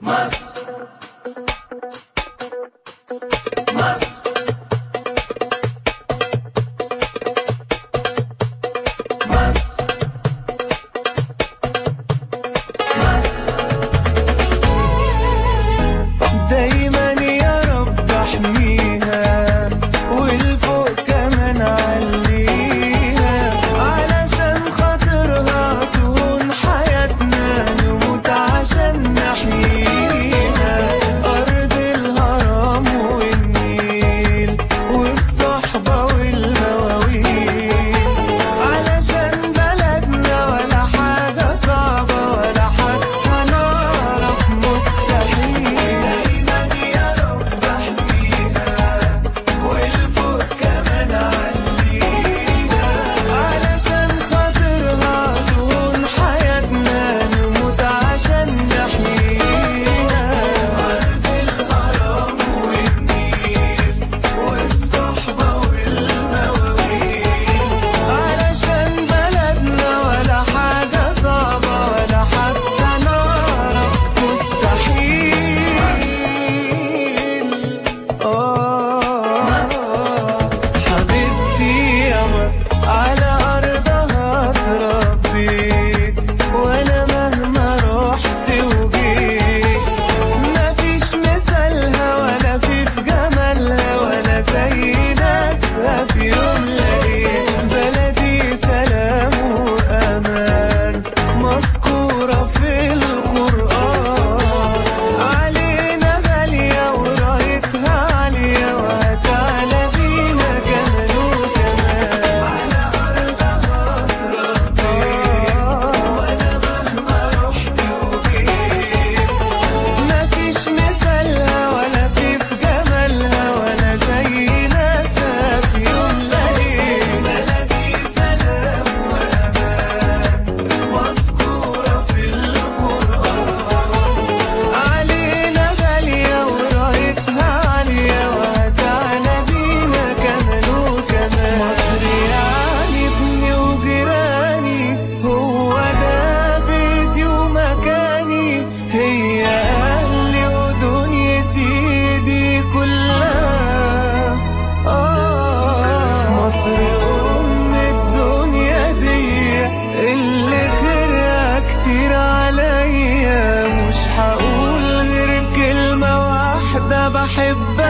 مصر مصر مصر مصر دايما يا رب احميها والفوق كمان عليها علشان خاطرها تهون حياتنا نموت عشان نحييها أرض الهرم والنيل والصحبة والمواويل علشان بلدنا ولا حاجة صعبة ولا حتى نعرف مستحيل دايما يا رب احميها والفوق كمان عليها علشان خاطرها تهون حياتنا نموت عشان نحييها أرض الهرم والنيل والصحبة والمواويل علشان بلدنا ولا حاجة صعبة ولا حتى نعرف مستحيل آه حبيبتي يا مصر على أرضها اتربيت وأنا مهما رحت وجيت مفيش مثالها ولا في في جمالها ولا زي ناسها في يوم لقيت بلدي سلام وأمان مذكورة في القرآن علينا غالية ورايتها عالية وهتعلى بينا كمان وكمان على أرضها اتربيت وأنا مهما رحت وجيت مفيش مثالها ولا في في جمالها ولا زي ناسها في يوم لقيت بلدي سلام وأمان مذكورة في القرآن علينا غالية ورايتها عالية وهتعلى بينا كمان وكمان مصر يعني ابني وجيراني هو ده بيتي ومكاني هي أهلي ودنيتي دي كلها آه مصر أم الدنيا دي اللي خيرها كتير عليا مش هقول غير كلمة واحدة بحبها